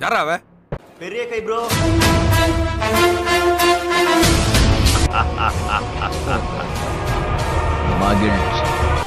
யாரா அவ பெரிய கை ப்ரோ மகிழ்ச்சி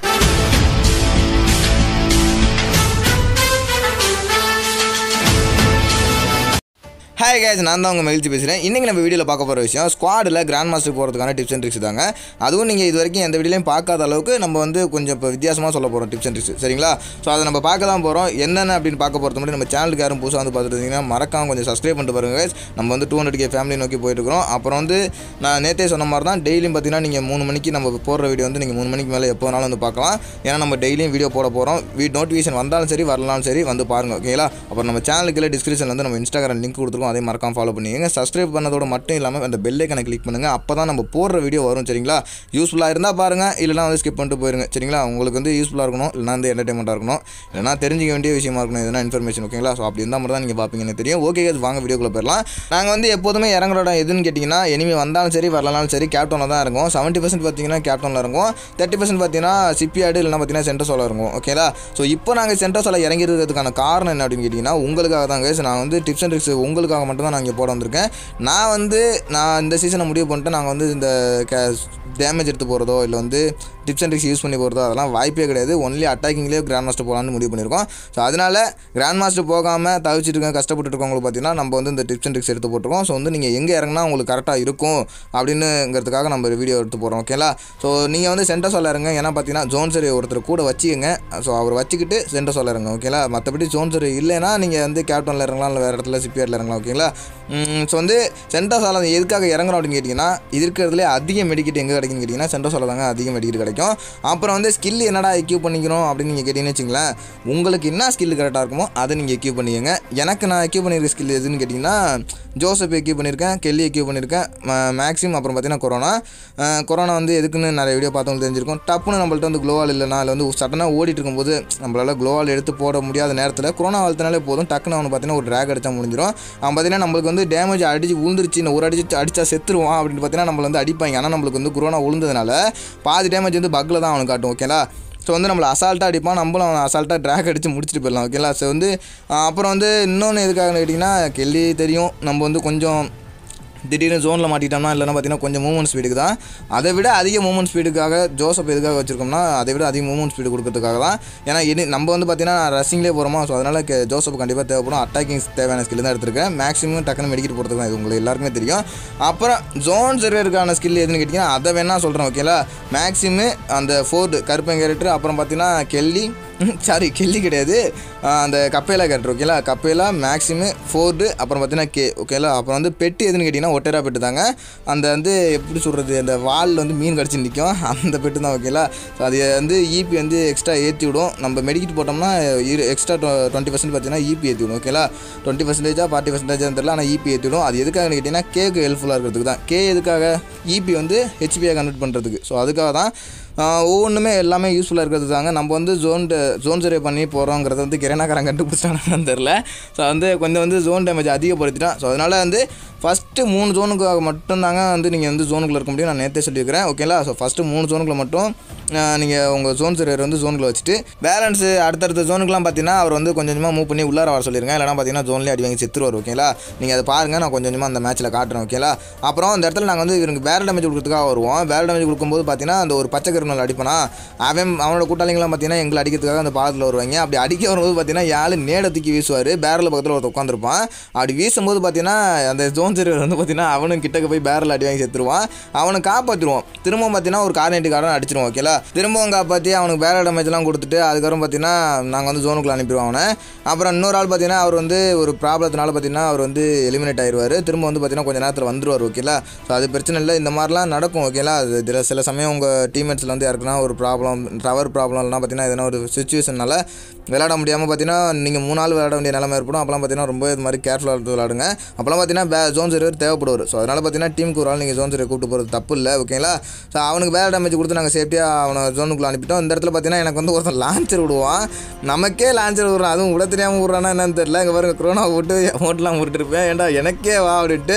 ஹாய் guys நான் தான் உங்கள் மகிழ்ச்சி பேசுகிறேன் இன்றைக்கி நம்ம வீடியோவில் பார்க்க போகிற விஷயம் ஸ்குவாடில் கிராண்ட் மாஸ்டர் போகிறதுக்கான டிப்ஸ் அண்ட் ட்ரிக்ஸ் தாங்க அதுவும் நீங்கள் இது வரைக்கும் எந்த வீடியோலையும் பார்க்காத அளவுக்கு நம்ம வந்து கொஞ்சம் இப்போ வித்தியாசமாக சொல்ல போகிறோம் டிப்ஸ் அண்ட் ட்ரிக்ஸ் சரிங்களா ஸோ அதை நம்ம பார்க்க தான் போகிறோம் என்னென்ன அப்படின்னு பார்க்க போகிறது முன்னாடி நம்ம சேனலுக்கு யாரும் புதுசாக வந்து பார்த்துட்டு இருந்தீங்கன்னா மறக்காம கொஞ்சம் சப்ஸ்கிரைப் பண்ணிட்டு பாருங்க guys நம்ம வந்து டூ ஹண்ட்ரட் கே ஃபேமிலி நோக்கி போயிட்டு இருக்கிறோம் அப்புறம் வந்து நான் நேற்றே சொன்ன மாதிரி தான் டெய்லியும் பார்த்தீங்கன்னா நீங்கள் மூணு மணிக்கு நம்ம போடுற வீடியோ வந்து நீங்கள் மூணு மணிக்கு மேலே எப்போ வேணாலும் வந்து பார்க்கலாம் ஏன்னா நம்ம டெய்லியும் வீடியோ போட போகிறோம் வீ நோட்டிஃபிகேஷன் வந்தாலும் சரி வரலாலும் சரி வந்து பாருங்க ஓகேங்களா அப்புறம் நம்ம சேனலுக்கு டிஸ்கிரிப்ஷன் வந்து நம்ம இன்ஸ்டாகிராம் லிங்க் கொடுத்துருக்கோம் அதே மறக்காம ஃபாலோ பண்ணிக்கங்க சப்ஸ்கிரைப் பண்ணதோட மட்டும் இல்லாமல் அந்த பெல் ஐக்கனை கிளிக் பண்ணுங்கள் அப்போ தான் நம்ம போடுற வீடியோ வரும் சரிங்களா யூஸ்ஃபுல்லாக இருந்தால் பாருங்கள் இல்லைனா வந்து ஸ்கிப் பண்ணிட்டு போயிருங்க சரிங்களா உங்களுக்கு வந்து யூஸ்ஃபுல்லாக இருக்கணும் இல்லைனா வந்து என்டர்டைன்மெண்ட்டாக இருக்கணும் இல்லைனா தெரிஞ்சிக்க வேண்டிய விஷயமா இருக்கணும் எதனா இன்ஃபர்மேஷன் ஓகேங்களா ஸோ அப்படி இருந்தால் மட்டும் தான் நீங்கள் பார்ப்பீங்கன்னு தெரியும் ஓகே அது வாங்க வீடியோக்குள்ளே போயிடலாம் நாங்கள் வந்து எப்போதுமே இறங்குற இடம் எதுன்னு கேட்டிங்கன்னா எனிமி வந்தாலும் சரி வரலனாலும் சரி கேப்டனில் தான் இருக்கும் செவன்ட்டி பர்சன்ட் பார்த்தீங்கன்னா கேப்டனில் இருக்கும் தேர்ட்டி பர்சன்ட் பார்த்தீங்கன்னா சிப்பியாடு இல்லைனா பார்த்தீங்கன்னா சென்டர்ஸோவில் இருக்கும் ஓகேங்களா ஸோ இப்போ நாங்கள் சென்டர்ஸோவில் இறங்கி இருக்கிறதுக்கான காரணம் என்ன அப்படின்னு கேட்டிங்கன்னா உங்களுக்காக தான் guys. நான் வந்து டிப்ஸ் அண்ட் ட்ரிக்ஸ் உங்களுக்காக மட்டும் தான் நான் இங்கே போட வந்திருக்கேன் நான் வந்து நான் இந்த சீசனை முடிவு பண்ணிட்டு நாங்கள் வந்து இந்த கே டேமேஜ் எடுத்து போகிறதோ இல்லை வந்து டிப்ஸ் அண்ட் ட்ரிக்ஸ் யூஸ் பண்ணி போகிறதோ அதெல்லாம் வாய்ப்பே கிடையாது ஒன்லி அட்டாக்கிங்லேயே கிராண்ட் மாஸ்டர் போகலான்னு முடிவு பண்ணியிருக்கோம் ஸோ அதனால் கிராண்ட் மாஸ்டர் போகாமல் தவிச்சிட்டு இருக்கேன் கஷ்டப்பட்டு இருக்கவங்களுக்கு பார்த்தீங்கன்னா நம்ம வந்து இந்த டிப்ஸ் அண்ட் ட்ரிக்ஸ் எடுத்து போட்டிருக்கோம் ஸோ வந்து நீங்கள் எங்கே இறங்கினா உங்களுக்கு கரெக்டாக இருக்கும் அப்படின்னுங்கிறதுக்காக நம்ம வீடியோ எடுத்து போகிறோம் ஓகேங்களா ஸோ நீங்கள் வந்து சென்டர் சொல்ல இறங்க ஏன்னா பார்த்தீங்கன்னா ஜோன் சரி ஒருத்தர் கூட வச்சுக்கோங்க ஸோ அவர் வச்சுக்கிட்டு சென்டர் சொல்ல இறங்க ஓகேங்களா மற்றபடி ஜோன் சரி இல்லைன்னா நீங்கள் வந்து கேப்டனில் இறங்கலாம் இல்லை வேறு இடத்துல சிப்பியரில் இறங்கலாம் ஓகேங்களா ஸோ வந்து சென்டர் சாலை எதுக்காக இறங்குறோம் அப்படின்னு கேட்டிங்கன்னா இருக்கிறதுலே அதிக மெடிக்கெட் எங்கே கிடைக்குன்னு கேட்டிங்கன்னா சென்டர் சாலை தாங்க அதிக மெடிக்கெட் கிடைக்கும் அப்புறம் வந்து ஸ்கில் என்னடா எக்யூப் பண்ணிக்கிறோம் அப்படின்னு நீங்கள் கேட்டிங்கன்னு வச்சுங்களேன் உங்களுக்கு என்ன ஸ்கில் கரெக்டாக இருக்குமோ அதை நீங்கள் எக்யூப் பண்ணிக்கங்க எனக்கு நான் எக்யூப் பண்ணியிருக்க ஸ்கில் எதுன்னு கேட்டிங்கன்னா ஜோசப் எக்யூப் பண்ணியிருக்கேன் கெல்லி எக்யூப் பண்ணியிருக்கேன் மேக்ஸிமம் அப்புறம் பார்த்தீங்கன்னா கொரோனா அஹ் கொரோனா வந்து எதுக்குன்னு நிறைய வீடியோ பார்த்தவங்களுக்கு தெரிஞ்சிருக்கும் டப்புன்னு நம்மள்ட்ட வந்து க்ளோவால் இல்லைனா இல்லை வந்து சடனாக ஓடிட்டு இருக்கும்போது நம்மளால் க்ளோவால் எடுத்து போட முடியாத நேரத்தில் கொரோனா வளர்த்தனாலே போதும் டக்குன்னு அவனை பார்த்தீங்கன்னா ஒரு ட்ராக் அடிச்சா முடிஞ்சிடும் அவன் பார்த்தீங்கன்னா நம்மளுக்கு வந்து டேமேஜ் அடிச்சு விழுந்துருச்சு இன்னும் ஒரு அடிச்சு அடிச்சா செத்துருவான் அப்படின்னு பார்த்தீங்கன்னா நம்மள வந்து அடிப்பாங்க ஆனால் நம்மளுக்கு வந்து கொரோனா விழுந்ததுனால பாதி டேமேஜ் வந்து பக்கில் தான் அவனுக்கு காட்டும் ஓகேங்களா ஸோ வந்து நம்மளை அசால்ட்டாக அடிப்பான் நம்மளும் அவன் அசால்ட்டாக ட்ராக் அடித்து முடிச்சுட்டு போயிடலாம் ஓகேங்களா ஸோ வந்து ஆஹ் அப்புறம் வந்து இன்னொன்று எதுக்காக கேட்டிங்கன்னா கெல்லி தெரியும் நம்ம வந்து கொஞ்சம் திடீர்னு ஜோனில் மாட்டிட்டோம்னா இல்லைன்னா பார்த்தீங்கன்னா கொஞ்சம் மூவ்மெண்ட் ஸ்பீடுக்கு தான் அதை விட அதிக மூவ்மெண்ட் ஸ்பீடுக்காக ஜோசப் எதுக்காக வச்சிருக்கோம்னா அதை விட அதிக மூவ்மெண்ட் ஸ்பீடு கொடுக்கறதுக்காக தான் ஏன்னா இனி நம்ம வந்து பார்த்தீங்கன்னா ரசிங்லேயே போகிறோமா ஸோ அதனால் கே ஜோசப் கண்டிப்பாக தேவைப்படும் அட்டாக்கிங் தேவையான ஸ்கில் தான் எடுத்திருக்கேன் மேக்ஸிமம் டக்குன்னு மெடிக்கிட்டு போகிறதுக்கு தான் இது உங்களுக்கு எல்லாருக்குமே தெரியும் அப்புறம் ஜோன் சர்வேருக்கான ஸ்கில் எதுன்னு கேட்டிங்கன்னா அதை வேணால் சொல்கிறேன் ஓகேலா மேக்ஸிமம் அந்த ஃபோர்டு கருப்பன் கேரக்டர் அப்புறம் பார்த்தீங்கன்னா கெல்லி சாரி கெல்லி கிடையாது ஆஹ் அந்த கப்பேலா கேரக்டர் ஓகேலா கப்பேலா மேக்ஸிமம் ஃபோர்டு அப்புறம் பார்த்தீங்கன்னா கே ஓகேலா அப்புறம் வந்து பெட்டு எதுன்னு கேட்டிங்கன்னா ஒட்டேரா பெட்டு தாங்க அந்த வந்து எப்படி சொல்கிறது அந்த வாலில் வந்து மீன் கடிச்சு நிற்கும் அந்த பெட்டு தான் ஓகேலா ஸோ அது வந்து ஈபி வந்து எக்ஸ்ட்ரா ஏற்றி விடும் நம்ம மெடிக்கிட்டு போட்டோம்னா எக்ஸ்ட்ரா டுவெண்ட்டி பர்சன்ட் பார்த்தீங்கன்னா ஈபி ஏற்றி விடும் ஓகேலா டுவெண்ட்டி பர்சன்டேஜா ஃபார்ட்டி பர்சன்டேஜா தெரியல ஆனால் ஈபி ஏற்றி விடும் அது எதுக்காகன்னு கேட்டிங்கன்னா கேக்கு ஹெல்ப்ஃபுல்லாக இருக்கிறதுக்கு தான் கே எதுக்காக ஈபி வந்து ஹெச்பியை கன்வெர்ட் பண்ணுறதுக்கு ஸோ அதுக்காக தான் ஆஹ் ஒவ்வொன்றுமே எல்லாமே யூஸ்ஃபுல்லாக இருக்கிறது தாங்க நம்ம வந்து ஜோன் ஜோன் சர்வே பண்ணி போகிறோங்கிறத வந்து கிரணாக்காரன் கண்டுபிடிச்சானு தெரில ஸோ வந்து கொஞ்சம் வந்து ஜோன் டேமேஜ் அதிகப்படுத்திட்டான் ஸோ அதனால் வந்து ஃபஸ்ட்டு மூணு ஜோனுக்காக மட்டும்தாங்க வந்து நீங்கள் வந்து ஜோனுக்குள்ளே இருக்க முடியும் நான் நேற்றே சொல்லியிருக்கிறேன் ஓகேங்களா ஸோ ஃபஸ்ட்டு மூணு ஜோனுக்குள்ள மட்டும் நீங்கள் உங்கள் ஜோன் சர்வர் வந்து ஜோனுக்குள்ள வச்சுட்டு பேலன்ஸு அடுத்தடுத்த ஜோனுக்குலாம் பார்த்தீங்கன்னா அவர் வந்து கொஞ்சம் கொஞ்சமாக மூவ் பண்ணி உள்ளார வர சொல்லிருங்க இல்லைனா பார்த்தீங்கன்னா ஜோன்லேயே அடி வாங்கி செத்துருவார் ஓகேங்களா நீங்கள் அதை பாருங்கள் நான் கொஞ்சம் கொஞ்சமாக அந்த மேட்ச்சில் காட்டுறேன் ஓகேங்களா அப்புறம் அந்த இடத்துல நாங்கள் வந்து இவருக்கு பேரல் டேமேஜ் கொடுக்கறதுக்காக வருவோம் பேரல் டேமேஜ் கொடுக்கும்போது பார்த்தீங்கன்னா அந்த ஒரு பச்சை கருணல் அடிப்பானா அவன் அவனோட கூட்டாளிங்களாம் பார்த்தீங்கன்னா எங்களை அடிக்கிறதுக்காக அந்த பாலத்தில் வருவாங்க அப்படி அடிக்க வரும்போது பார்த்தீங்கன்னா யாழ் நேட தூக்கி வீசுவார் பேரல் பக்கத்தில் ஒருத்தர் உட்காந்துருப்பான் அப்படி வீசும்போது பார்த்தீங்கன்னா அந்த ஜோன் சர்வர் வந்து பார்த்தீங்கன்னா அவனும் கிட்டக்க போய் பேரல் அடி வாங்கி செத்துருவான் அவனை காப்பாற்றிடுவோம் திரும்பவும் பார்த்தீங்கன்னா ஒரு கார்னேட்டு காரன் அடிச்சிருவோம் ஓகேலா திரும்பவும் காப்பாற்றி அவனுக்கு பேரல் டேமேஜ்லாம் கொடுத்துட்டு அதுக்கப்புறம் பார்த்தீங்கன்னா நாங்கள் வந்து ஜோனுக்குள்ள அனுப்பிடுவோம் அவனை அப்புறம் இன்னொரு ஆள் பார்த்தீங்கன்னா அவர் வந்து ஒரு ப்ராப்ளத்தினால பார்த்தீங்கன்னா அவர் வந்து எலிமினேட் ஆயிடுவார் திரும்ப வந்து பார்த்தீங்கன்னா கொஞ்ச நேரத்தில் வந்துருவார் ஓகேலா ஸோ அது பிரச்சனை இல்லை இந்த மாதிரிலாம் நடக்கும் ஓகேலா அது இதில் சில சமயம் உங்கள் டீம்மேட்ஸில் வந்து யாருக்குன்னா ஒரு ப்ராப்ளம் டவர் ப்ராப்ளம்லாம் பார்த்தீங்கன்னா எதனா ஒரு சுச்சுவேஷனால விளையாட முடியாமல் பார்த்தீங்கன்னா நீங்கள் மூணு நாள் விளையாட வேண்டிய நிலைமை ஏற்படும் அப்போலாம் பார்த்தீங்கன்னா ரொம்ப இது மாதிரி கேர்ஃபுல்லாக எடுத்து விளையாடுங்க அப்போலாம் பார்த்தீங்கன்னா பே ஜோன் சர்வர் தேவைப்படுவார் ஸோ அதனால் பார்த்தீங்கன்னா டீமுக்கு ஒரு ஆள் நீங்கள் ஜோன் சர்வர் கூப்பிட்டு போகிறது தப்பு இல்லை ஓகேங்களா ஸோ அவனுக்கு வேலை டேமேஜ் கொடுத்து நாங்கள் சேஃப்டியாக அவனை ஜோனுக்குள்ள அனுப்பிட்டோம் இந்த இடத்துல பார்த்தீங்கன்னா எனக்கு வந்து ஒருத்தன் லான்ச்சர் விடுவான் நமக்கே லான்ச்சர் விடுறான் அதுவும் விட தெரியாமல் விட்றானா என்னன்னு தெரியல இங்கே பாருங்க கொரோனா விட்டு ஓட்டலாம் விட்டுருப்பேன் ஏன்டா எனக்கே வா அப்படின்ட்டு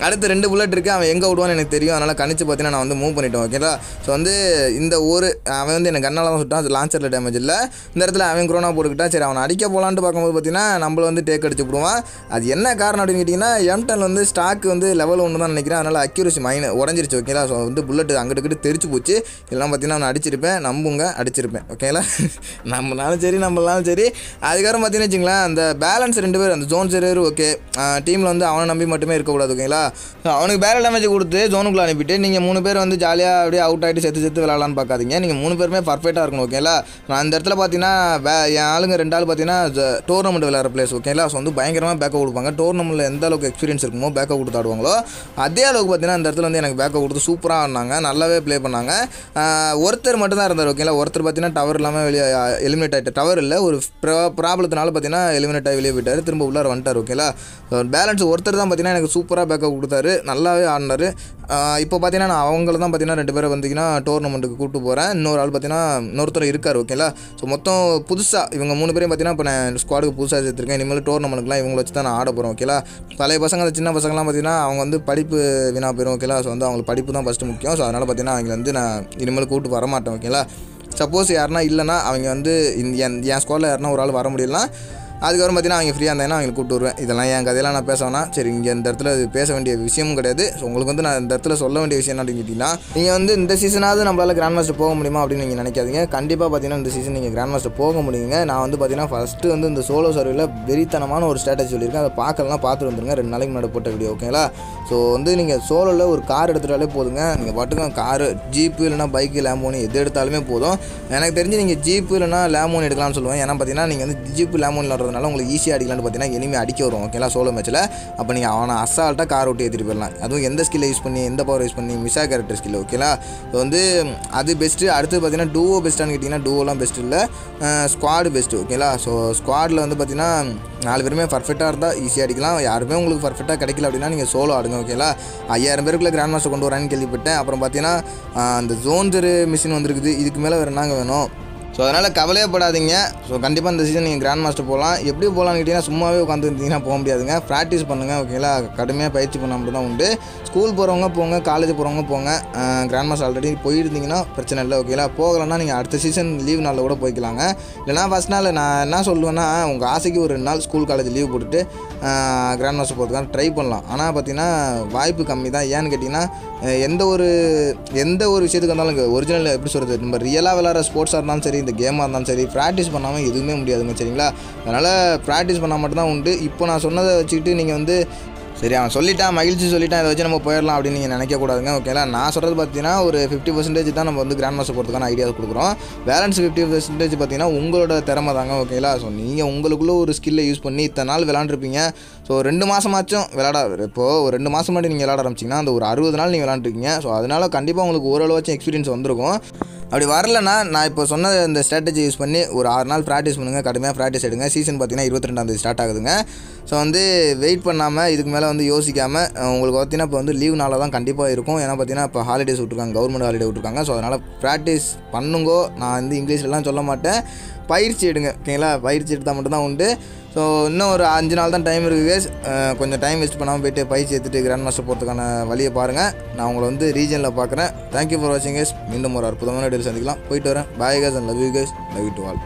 அடுத்து ரெண்டு புல்லட் இருக்குது அவன் எங்கே விடுவான்னு எனக்கு தெரியும் அதனால் கணிச்சு பார்த்தீங்கன்னா நான் வந்து மூவ் பண்ணிட்டேன் ஓகேங்களா ஸோ வந்து இந்த ஒரு அவன் வந்து எனக்கு கண்ணால் தான் சுட்டான் அது லான்ச்சரில் டேமேஜ் இல்லை இந்த இடத்துல அவன் குரோனா போட்டுக்கிட்டா சரி அவனை அடிக்க போகலான்ட்டு பார்க்கும்போது பார்த்தீங்கன்னா நம்மள வந்து டேக் அடிச்சு விடுவான் அது என்ன காரணம் அப்படின்னு கேட்டிங்கன்னா எம்டன் வந்து ஸ்டாக் வந்து லெவல் ஒன்று தான் நினைக்கிறேன் அதனால் அக்யூரசி மைன் உடஞ்சிருச்சு ஓகேங்களா ஸோ வந்து புல்லட் அங்கிட்டு இங்கிட்டு தெரிச்சு போச்சு இதெல்லாம் பார்த்தீங்கன்னா அவனை அடிச்சிருப்பேன் நம்புங்க அடிச்சிருப்பேன் ஓகேங்களா நம்மளாலும் சரி நம்மளாலும் சரி அதுக்கப்புறம் பார்த்தீங்கன்னு வச்சுங்களேன் அந்த பேலன்ஸ் ரெண்டு பேர் அந்த ஜோன் சரி ஓகே டீமில் வந்து அவனை நம்பி மட்டுமே இருக்கக்கூடாது ஓகேங்களா ஸோ அவனுக்கு பேரல் டேமேஜ் கொடுத்து ஜோனுக்குள்ளே அனுப்பிட்டு நீங்கள் மூணு பேர் வந்து ஜாலியாக அப்படியே அவுட் ஆகிட்டு செத்து செத்து விளாட்லான்னு பார்க்காதீங்க நீங்கள் மூணு பேருமே பர்ஃபெக்டாக இருக்கணும் ஓகேங்களா நான் அந்த இடத்துல பார்த்தீங்கன்னா வே என் ஆளுங்க ரெண்டு ஆள் பார்த்தீங்கன்னா டோர்னமெண்ட் விளையாடுற பிளேஸ் ஓகேங்களா ஸோ வந்து பயங்கரமாக பேக்கப் கொடுப்பாங்க டோர்னமெண்ட்டில் எந்த அளவுக்கு எக்ஸ்பீரியன்ஸ் இருக்குமோ பேக்கப் கொடுத்து ஆடுவாங்களோ அதே அளவுக்கு பார்த்தீங்கன்னா அந்த இடத்துல வந்து எனக்கு பேக்கப் கொடுத்து சூப்பராக ஆடினாங்க நல்லாவே ப்ளே பண்ணாங்க ஆஹ் ஒருத்தர் மட்டும் தான் இருந்தார் ஓகேங்களா ஒருத்தர் பார்த்தீங்கன்னா டவர் இல்லாமல் வெளியே எலிமினேட் ஆகிட்டு டவர் இல்லை ஒரு ப்ராப்ளத்தினால பார்த்தீங்கன்னா எலிமினேட் ஆகி வெளியே போயிட்டார் திரும்ப உள்ளார வந்துட்டார் ஓகேங்களா பேலன்ஸ் ஒருத்தர் தான் பார்த்தீங்கன்னா எனக்கு சூப்பராக பேக்கப் கொடுத்தாரு நல்லாவே ஆடினார் இப்போ பார்த்தீங்கன்னா நான் அவங்கள தான் பார்த்தீங்கன்னா ரெண்டு பேரை வந்தீங்கன்னா டோர்னமெண்ட்டுக்கு கூப்பிட்டு போகிறேன் இன்னொரு ஆள் பார்த்தீங்கன்னா இன்னொருத்தர் இருக்கார் ஓகேங்களா ஸோ மொத்தம் புதுசாக இவங்க மூணு பேரையும் பார்த்தீங்கன்னா இப்போ நான் ஸ்குவாடுக்கு புதுசாக சேர்த்துருக்கேன் இனிமேல் டோர்னமெண்ட்டுக்குலாம் இவங்களை வச்சு தான் நான் ஆட போகிறேன் ஓகேலா பழைய பசங்க அந்த சின்ன பசங்களாம் பார்த்தீங்கன்னா அவங்க வந்து படிப்பு வீணாக போயிடும் ஓகேலா ஸோ வந்து அவங்களுக்கு படிப்பு தான் ஃபஸ்ட்டு முக்கியம் ஸோ அதனால் பார்த்தீங்கன்னா அவங்க வந்து நான் இனிமேல் கூப்பிட்டு வர மாட்டேன் ஓகேலா சப்போஸ் யாருனா இல்லைனா அவங்க வந்து இந்த என் என் ஸ்குவாடில் யாருனா ஒரு ஆள் வர முடியலனா அதுக்கப்புறம் பார்த்தீங்கன்னா அவங்க ஃப்ரீயாக இருந்தாங்கன்னா அவங்களை கூப்பிட்டு வருவேன் இதெல்லாம் என் கதையெல்லாம் நான் பேச வேணாம் சரி இங்கே இந்த இடத்துல இது பேச வேண்டிய விஷயமும் கிடையாது ஸோ உங்களுக்கு வந்து நான் இந்த இடத்துல சொல்ல வேண்டிய விஷயம் என்ன அப்படின்னு கேட்டிங்கன்னா நீங்கள் வந்து இந்த சீசனாவது நம்மளால் கிராண்ட் மாஸ்டர் போக முடியுமா அப்படின்னு நீங்கள் நினைக்காதீங்க கண்டிப்பாக பார்த்தீங்கன்னா இந்த சீசன் நீங்கள் கிராண்ட் மாஸ்டர் போக முடியுங்க நான் வந்து பார்த்தீங்கன்னா ஃபஸ்ட்டு வந்து இந்த சோலோ சர்வில் வெறித்தனமான ஒரு ஸ்ட்ராட்டஜி சொல்லியிருக்கேன் அதை பார்க்கலாம் பார்த்துட்டு வந்துருங்க ரெண்டு நாளைக்கு முன்னாடி போட்ட வீடியோ ஓகேங்களா ஸோ வந்து நீங்கள் சோலோவில் ஒரு கார் எடுத்துட்டாலே போதுங்க நீங்கள் பாட்டுக்கும் காரு ஜீப்பு இல்லைனா பைக்கு லேமோனி எது எடுத்தாலுமே போதும் எனக்கு தெரிஞ்சு நீங்கள் ஜீப்பு இல்லைனா லேமோன் எடுக்கலாம்னு சொல்லுவேன் ஏன்னா பார்த்தீங்கன்னா நீங்கள் வந்து ஜீப்பு லேமோன் விளாட்றதுனால உங்களுக்கு ஈஸியாக அடிக்கலாம்னு பார்த்தீங்கன்னா இனிமே அடிக்க வரும் ஓகேங்களா சோலோ மேட்ச்சில் அப்போ நீங்கள் அவனை அசால்ட்டாக கார் விட்டு ஏற்றிட்டு போயிடலாம் அதுவும் எந்த ஸ்கில்லை யூஸ் பண்ணி எந்த பவர் யூஸ் பண்ணி மிஸ்ஸா கேரக்டர் ஸ்கில் ஓகேங்களா ஸோ வந்து அது பெஸ்ட்டு அடுத்து பார்த்தீங்கன்னா டூவோ பெஸ்ட்டான்னு கேட்டிங்கன்னா டூவோலாம் பெஸ்ட் இல்லை ஸ்குவாடு பெஸ்ட்டு ஓகேங்களா ஸோ ஸ்குவாடில் வந்து பார்த்தீங்கன்னா நாலு பேருமே பர்ஃபெக்டாக இருந்தால் ஈஸியாக அடிக்கலாம் யாருமே உங்களுக்கு பர்ஃபெக்டாக கிடைக்கல அப்படின்னா நீங்கள் சோலோ ஆடுங்க ஓகேங்களா ஐயாயிரம் பேருக்குள்ள கிராண்ட் மாஸ்டர் கொண்டு வரான்னு கேள்விப்பட்டேன் அப்புறம் பார்த்தீங்கன்னா ஆஹ், அந்த ஜோன்ஜரு மிஷின் வந்திருக்குது இதுக்கு மேலே வேறு என்னங்க வேணும் ஸோ அதனால் கவலையப்படாதீங்க ஸோ கண்டிப்பாக இந்த சீசன் நீங்கள் கிராண்ட் மாஸ்டர் போகலாம் எப்படி போகலான்னு கேட்டிங்கன்னா சும்மாவே உட்காந்துருந்தீங்கன்னா போக முடியாதுங்க ப்ராக்டிஸ் பண்ணுங்கள் ஓகேங்களா கடுமையாக பயிற்சி பண்ண மட்டும் தான் உண்டு ஸ்கூல் போகிறவங்க போங்க காலேஜ் போகிறவங்க போங்க கிராண்ட் மாஸ்டர் ஆல்ரெடி போயிருந்தீங்கன்னா பிரச்சனை இல்லை ஓகேங்களா போகலைன்னா நீங்கள் அடுத்த சீசன் லீவ் நாளில் கூட போய்க்கலாங்க இல்லைனா ஃபஸ்ட் நாள் நான் என்ன சொல்லுவேன்னா உங்கள் ஆசைக்கு ஒரு ரெண்டு நாள் ஸ்கூல் காலேஜ் லீவ் போட்டுட்டு கிராண்ட் மாஸ்டர் போகிறதுக்கான ட்ரை பண்ணலாம் ஆனால் பார்த்தீங்கன்னா வாய்ப்பு கம்மி தான் ஏன்னு கேட்டிங்கன்னா அஹ், எந்த ஒரு எந்த ஒரு விஷயத்துக்கு இருந்தாலும் ஒரிஜினல் எப்படி சொல்கிறது நம்ம ரியலாக விளாட்ற ஸ்போர்ட்ஸாக இருந்தாலும் சரி இந்த கேமாக இருந்தாலும் சரி ப்ராக்டிஸ் பண்ணாமல் எதுவுமே முடியாதுங்க சரிங்களா அதனால் ப்ராக்டிஸ் பண்ணால் மட்டும்தான் உண்டு இப்போ நான் சொன்னதை வச்சுக்கிட்டு நீங்கள் வந்து சரி அவன் சொல்லிட்டான் மகிழ்ச்சி சொல்லிட்டான் இதை வச்சு நம்ம போயிடலாம் அப்படின்னு நீங்கள் நினைக்கக்கூடாதுங்க ஓகேங்களா நான் சொல்கிறது பார்த்தீங்கன்னா ஒரு ஃபிஃப்டி பர்சன்டேஜ் தான் நம்ம வந்து கிராண்ட் மாஸ்டர் போகிறதுக்கான ஐடியாஸ் கொடுக்குறோம் பேலன்ஸ் ஃபிஃப்டி பர்சன்டேஜ் பார்த்தீங்கன்னா உங்களோட திறமை தாங்க ஓகேங்களா ஸோ நீங்கள் உங்களுக்குள்ள ஒரு ஸ்கில்லை யூஸ் பண்ணி இத்தனை நாள் விளாண்டுருப்பீங்க ஸோ ரெண்டு மாதமாச்சும் விளாட இப்போது ஒரு ரெண்டு மாதம் முன்னாடி நீங்கள் விளாட ஆரம்பிச்சிங்கன்னா அந்த ஒரு அறுபது நாள் நீங்கள் விளாண்டுருக்கீங்க ஸோ அதனால் கண்டிப்பாக உங்களுக்கு ஓரளவாச்சும் எக்ஸ்பீரியன்ஸ் வந்திருக்கும் அப்படி வரலனா நான் இப்போ சொன்ன இந்த ஸ்ட்ராட்டஜி யூஸ் பண்ணி ஒரு ஆறு நாள் ப்ராக்டிஸ் பண்ணுங்கள் கடுமையாக ப்ராக்டிஸ் எடுங்க சீசன் பார்த்தீங்கன்னா இருபத்தி ரெண்டாந்தேதி ஸ்டார்ட் ஆகுதுங்க ஸோ வந்து வெயிட் பண்ணாமல் இதுக்கு மேலே வந்து யோசிக்காமல் உங்களுக்கு பார்த்தீங்கன்னா இப்போ வந்து லீவ் நாளாக தான் கண்டிப்பாக இருக்கும் ஏன்னா பார்த்தீங்கன்னா இப்போ ஹாலிடேஸ் விட்ருக்காங்க கவர்மெண்ட் ஹாலிடே விட்ருக்காங்க ஸோ அதனால் ப்ராக்டிஸ் பண்ணுங்கோ நான் வந்து இங்கிலீஷ்லலாம் சொல்ல மாட்டேன் பயிற்சி எடுங்க ஓகேங்களா பயிற்சி எடுத்தால் மட்டும்தான் உண்டு ஸோ இன்னும் ஒரு அஞ்சு நாள் தான் டைம் இருக்குது guys. அஹ் கொஞ்சம் டைம் வேஸ்ட் பண்ணாமல் போயிட்டு பயிற்சி எடுத்துகிட்டு கிராண்ட் மாஸ்டர் போகிறதுக்கான வழியை பாருங்கள் நான் உங்களை வந்து ரீஜனில் பார்க்குறேன் தேங்க்யூ ஃபார் வாட்சிங் கேஸ் மீண்டும் ஒரு அற்புதமான வீடியோ சந்திக்கலாம் போயிட்டு வரேன் bye guys and love you guys love you to all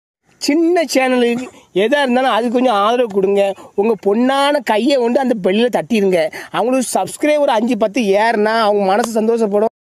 சின்ன சேனலுக்கு எதாக இருந்தாலும் அது கொஞ்சம் ஆதரவு கொடுங்க உங்கள் பொண்ணான கையை கொண்டு அந்த பெல்லில் தட்டிடுங்க அவங்களுக்கு சப்ஸ்கிரைபர் அஞ்சு பத்து ஏறுனா அவங்க மனசு சந்தோஷப்படும்